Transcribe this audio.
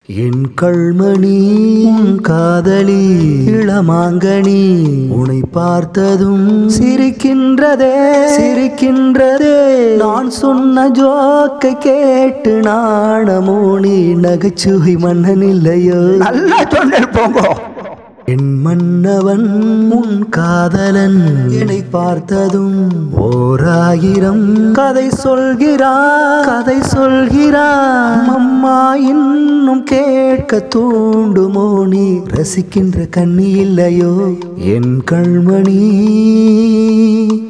என் கள்மணி உன் காதலி இளமாங்கனி உன்னை பார்த்ததும் சிரிக்கின்றதே சிரிக்கின்றதே நான் சொன்ன ஜோக்கை கேட்டு நாணமோனி நகைச்சுவை மன்னன் இல்லையோ நல்லா சொன்னேன் போங்க என் மன்னவன் உன் காதலன் என்னை பார்த்ததும் ஓராயிரம் கதை சொல்கிறான் கதை சொல்கிறான் அம்மா இன்னும் கேட்க தூண்டுமோ நீ ரசிக்கின்ற கண்ணி இல்லையோ என் கண்மணி